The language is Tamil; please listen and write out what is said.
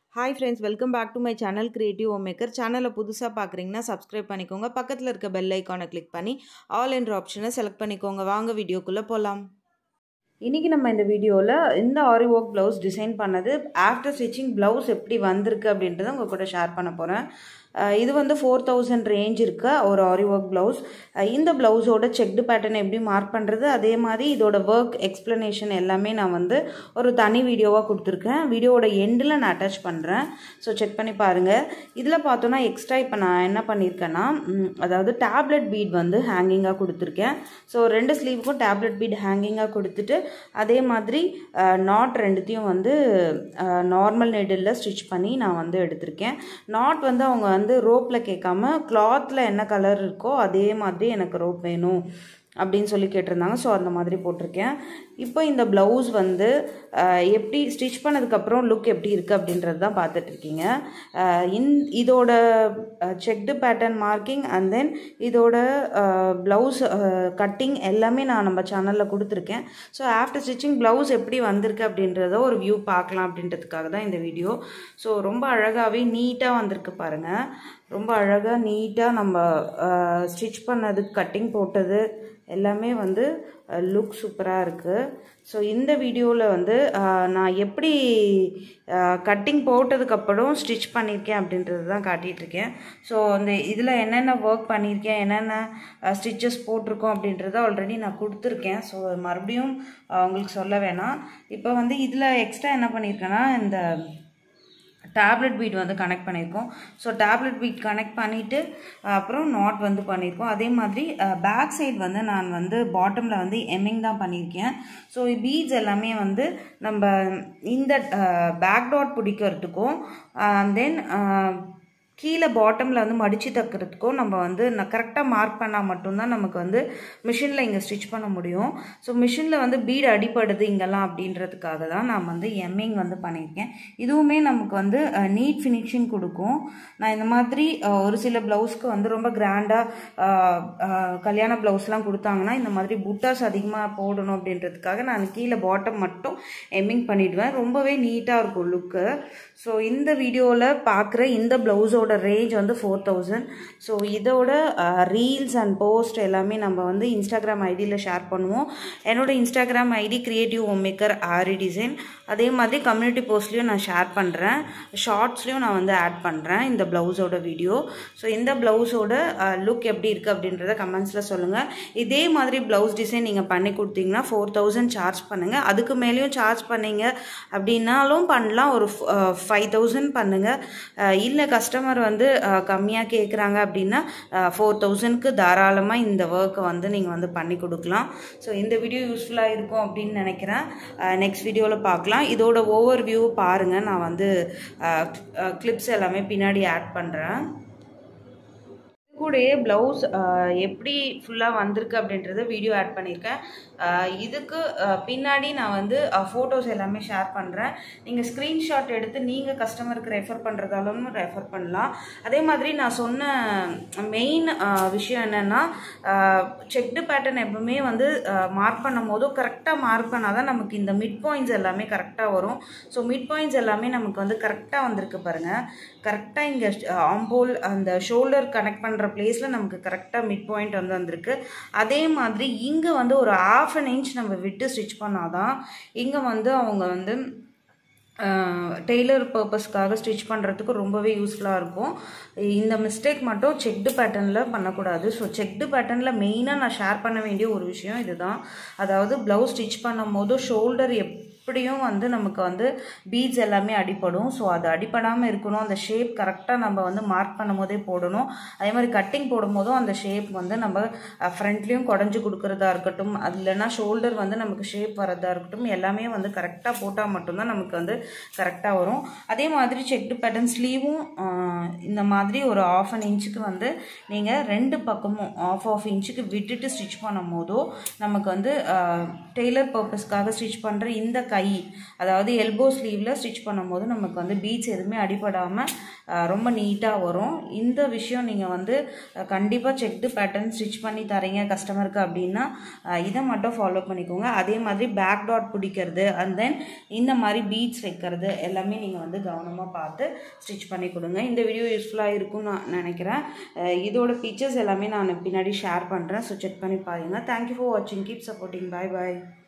hi friends welcome back to my channel creative home maker சேனலை புதுசாக பார்க்குறீங்கன்னா சப்ஸ்கிரைப் பண்ணிக்கோங்க பக்கத்தில் இருக்க பெல் ஐக்கானை கிளிக் பண்ணி ஆல் என்ற ஆப்ஷனை செலக்ட் பண்ணிக்கோங்க வாங்க வீடியோக்குள்ளே போகலாம் இன்றைக்கி நம்ம இந்த வீடியோவில் இந்த ஆரி ஒர்க் ப்ளவுஸ் டிசைன் பண்ணது ஆஃப்டர் ஸ்டிச்சிங் ப்ளவுஸ் எப்படி வந்திருக்கு அப்படின்றத உங்கள் கூட ஷேர் பண்ண போகிறேன் இது வந்து ஃபோர் தௌசண்ட் ரேஞ்ச் இருக்க ஒரு ஆரி ஒர்க் ப்ளவுஸ் இந்த ப்ளவுஸோட செக்டு பேட்டர்ன் எப்படி மார்க் பண்ணுறது அதே மாதிரி இதோட ஒர்க் எக்ஸ்ப்ளனேஷன் எல்லாமே நான் வந்து ஒரு தனி வீடியோவாக கொடுத்துருக்கேன் வீடியோவோட எண்டில் நான் அட்டாச் பண்ணுறேன் ஸோ செக் பண்ணி பாருங்கள் இதில் பார்த்தோன்னா எக்ஸ்ட்ரா இப்போ நான் என்ன பண்ணியிருக்கேன்னா அதாவது டேப்லெட் பீட் வந்து ஹேங்கிங்காக கொடுத்துருக்கேன் ஸோ ரெண்டு ஸ்லீவுக்கும் டேப்லெட் பீட் ஹேங்கிங்காக கொடுத்துட்டு அதே மாதிரி நாட் ரெண்டுத்தையும் வந்து நார்மல் நெடில் ஸ்டிச் பண்ணி நான் வந்து எடுத்திருக்கேன் நாட் வந்து அவங்க வந்து ரோப்பில் கேட்காம கிளாத்தில் என்ன கலர் இருக்கோ அதே மாதிரி எனக்கு ரோப் வேணும் அப்படின்னு சொல்லி கேட்டிருந்தாங்க ஸோ அந்த மாதிரி போட்டிருக்கேன் இப்போ இந்த ப்ளவுஸ் வந்து எப்படி ஸ்டிச் பண்ணதுக்கப்புறம் லுக் எப்படி இருக்குது அப்படின்றது தான் பார்த்துட்ருக்கீங்க இன் இதோட checked pattern marking and then இதோட ப்ளவுஸ் கட்டிங் எல்லாமே நான் நம்ம சேனலில் கொடுத்துருக்கேன் ஸோ ஆஃப்டர் ஸ்டிச்சிங் ப்ளவுஸ் எப்படி வந்திருக்கு அப்படின்றத ஒரு வியூ பார்க்கலாம் அப்படின்றதுக்காக தான் இந்த வீடியோ ஸோ ரொம்ப அழகாகவே நீட்டாக வந்திருக்கு பாருங்கள் ரொம்ப அழகாக நீட்டாக நம்ம ஸ்டிச் பண்ணது கட்டிங் போட்டது எல்லாமே வந்து லுக் சூப்பராக இருக்குது ஸோ இந்த வீடியோவில் வந்து நான் எப்படி கட்டிங் போட்டதுக்கப்புறம் ஸ்டிச் பண்ணியிருக்கேன் அப்படின்றது தான் காட்டிகிட்ருக்கேன் ஸோ இந்த இதில் என்னென்ன ஒர்க் பண்ணியிருக்கேன் என்னென்ன ஸ்டிச்சஸ் போட்டிருக்கோம் அப்படின்றத ஆல்ரெடி நான் கொடுத்துருக்கேன் ஸோ மறுபடியும் உங்களுக்கு சொல்ல வேணாம் இப்போ வந்து இதில் எக்ஸ்ட்ரா என்ன பண்ணியிருக்கேன்னா இந்த டேப்லெட் பீட் வந்து கனெக்ட் பண்ணியிருக்கோம் ஸோ டேப்லெட் பீட் கனெக்ட் பண்ணிவிட்டு அப்புறம் நாட் வந்து பண்ணியிருக்கோம் அதே மாதிரி பேக் சைடு வந்து நான் வந்து பாட்டமில் வந்து எம்மிங் தான் பண்ணியிருக்கேன் ஸோ பீட்ஸ் எல்லாமே வந்து நம்ம இந்த பேக் டாட் பிடிக்கிறதுக்கும் தென் கீழே பாட்டமில் வந்து மடித்து தைக்கிறதுக்கும் நம்ம வந்து நான் கரெக்டாக மார்க் பண்ணால் மட்டும்தான் நமக்கு வந்து மிஷினில் இங்கே ஸ்டிச் பண்ண முடியும் ஸோ மிஷினில் வந்து பீடு அடிப்படுது இங்கெல்லாம் அப்படின்றதுக்காக தான் நான் வந்து எம்மிங் வந்து பண்ணியிருக்கேன் இதுவுமே நமக்கு வந்து நீட் ஃபினிஷிங் கொடுக்கும் நான் இந்த மாதிரி ஒரு சில ப்ளவுஸ்க்கு வந்து ரொம்ப கிராண்டாக கல்யாண ப்ளவுஸ்லாம் கொடுத்தாங்கன்னா இந்த மாதிரி புட்டாஸ் அதிகமாக போடணும் அப்படின்றதுக்காக நான் கீழே பாட்டம் மட்டும் எம்மிங் பண்ணிவிடுவேன் ரொம்பவே நீட்டாக இருக்கும் லுக்கு ஸோ இந்த வீடியோவில் பார்க்குற இந்த ப்ளவுஸோட இதோட ரேஞ்ச் வந்து ஃபோர் தௌசண்ட் ஸோ இதோட ரீல்ஸ் அண்ட் போஸ்ட் எல்லாமே நம்ம வந்து இன்ஸ்டாகிராம் ஐடியில் ஷேர் பண்ணுவோம் என்னோட Instagram ID creative home maker aari design அதே மாதிரி கம்யூனிட்டி போஸ்ட்லேயும் நான் ஷேர் பண்ணுறேன் ஷார்ட்ஸ்லேயும் நான் வந்து ஆட் பண்ணுறேன் இந்த ப்ளவுஸோட வீடியோ ஸோ இந்த ப்ளவுஸோட லுக் எப்படி இருக்குது அப்படின்றத கமெண்ட்ஸில் சொல்லுங்கள் இதே மாதிரி ப்ளவுஸ் டிசைன் நீங்கள் பண்ணி கொடுத்தீங்கன்னா ஃபோர் தௌசண்ட் சார்ஜ் பண்ணுங்கள் அதுக்கு மேலேயும் சார்ஜ் பண்ணீங்க அப்படின்னாலும் பண்ணலாம் ஒரு ஃபைவ் தௌசண்ட் பண்ணுங்கள் இல்லை கஸ்டமர் வந்து கம்மியாக கேட்குறாங்க அப்படின்னா ஃபோர் தௌசண்ட்க்கு தாராளமாக இந்த ஒர்க்கை வந்து நீங்கள் வந்து பண்ணி கொடுக்கலாம் ஸோ இந்த வீடியோ யூஸ்ஃபுல்லாக இருக்கும் அப்படின்னு நினைக்கிறேன் நெக்ஸ்ட் வீடியோவில் பார்க்கலாம் இதோட ஓவர் வியூ பாருங்கள் நான் வந்து கிளிப்ஸ் எல்லாமே பின்னாடி ஆட் பண்ணுறேன் கூடயே ப்ளவுஸ் எப்படி ஃபுல்லாக வந்திருக்கு அப்படின்றத வீடியோ ஆட் பண்ணியிருக்கேன் இதுக்கு பின்னாடி நான் வந்து ஃபோட்டோஸ் எல்லாமே ஷேர் பண்ணுறேன் நீங்கள் ஸ்க்ரீன்ஷாட் எடுத்து நீங்கள் கஸ்டமருக்கு ரெஃபர் பண்ணுறதாலும் ரெஃபர் பண்ணலாம் அதே மாதிரி நான் சொன்ன மெயின் விஷயம் என்னென்னா செக்டு பேட்டர்ன் எப்பவுமே வந்து மார்க் பண்ணும் போதும் கரெக்டாக மார்க் பண்ணால் தான் நமக்கு இந்த மிட் பாயிண்ட்ஸ் எல்லாமே கரெக்டாக வரும் ஸோ மிட் பாயிண்ட்ஸ் எல்லாமே நமக்கு வந்து கரெக்டாக வந்திருக்கு பாருங்கள் கரெக்டாக இங்கே ஆம்போல் அந்த ஷோல்டர் கனெக்ட் பண்ணுற பிளேஸில் நமக்கு கரெக்டாக மிட் பாயிண்ட் வந்து வந்திருக்கு அதே மாதிரி இங்கே வந்து ஒரு ஆஃப் அன் இன்ச் நம்ம விட்டு ஸ்டிச் பண்ணாதான் இங்கே வந்து அவங்க வந்து டெய்லர் பர்பஸ்க்காக ஸ்டிச் பண்ணுறதுக்கு ரொம்பவே யூஸ்ஃபுல்லாக இருக்கும் இந்த மிஸ்டேக் மட்டும் செக்டு பேட்டர்னில் பண்ணக்கூடாது ஸோ செக்டு பேட்டர்னில் மெயினாக நான் ஷேர் பண்ண வேண்டிய ஒரு விஷயம் இதுதான் அதாவது ப்ளவுஸ் ஸ்டிச் பண்ணும் போது ஷோல்டர் எப் எப்படியும் வந்து நமக்கு வந்து பீட்ஸ் எல்லாமே அடிப்படும் ஸோ அது அடிப்படாமல் இருக்கணும் அந்த ஷேப் கரெக்டாக நம்ம வந்து மார்க் பண்ணும் போதே போடணும் அதே மாதிரி கட்டிங் போடும் போதும் அந்த ஷேப் வந்து நம்ம ஃப்ரண்ட்லேயும் குடஞ்சி கொடுக்குறதா இருக்கட்டும் அது இல்லைனா ஷோல்டர் வந்து நமக்கு ஷேப் வரதா இருக்கட்டும் எல்லாமே வந்து கரெக்டாக போட்டால் மட்டும்தான் நமக்கு வந்து கரெக்டாக வரும் அதே மாதிரி செக்டு பேட்டர்ன் ஸ்லீவும் இந்த மாதிரி ஒரு ஆஃப் அன் இன்ச்சுக்கு வந்து நீங்கள் ரெண்டு பக்கமும் ஆஃப் ஆஃப் இன்ச்சுக்கு விட்டுட்டு ஸ்டிச் பண்ணும் போதோ நமக்கு வந்து டெய்லர் பர்பஸ்க்காக ஸ்டிச் பண்ணுற இந்த கை அதாவது எல்போ ஸ்லீவில் ஸ்டிச் பண்ணும்போது நமக்கு வந்து பீட்ஸ் எதுவுமே அடிபடாமல் ரொம்ப நீட்டாக வரும் இந்த விஷயம் நீங்கள் வந்து கண்டிப்பாக செக்டு பேட்டர்ன் ஸ்டிச் பண்ணி தரீங்க கஸ்டமருக்கு அப்படின்னா அஹ், இதை மட்டும் ஃபாலோ பண்ணிக்கோங்க அதே மாதிரி பேக் டாட் பிடிக்கிறது அண்ட் தென் இந்த மாதிரி பீட்ஸ் வைக்கிறது எல்லாமே நீங்கள் வந்து கவனமாக பார்த்து ஸ்டிச் பண்ணி கொடுங்க இந்த வீடியோ யூஸ்ஃபுல்லாக இருக்கும்னு நான் நினைக்கிறேன் அஹ், இதோட ஃபீச்சர்ஸ் எல்லாமே நான் பின்னாடி ஷேர் பண்ணுறேன் ஸோ செக் பண்ணி பாருங்கள் தேங்க்யூ ஃபார் வாட்சிங் கீப் சப்போர்ட்டிங் பாய் பாய்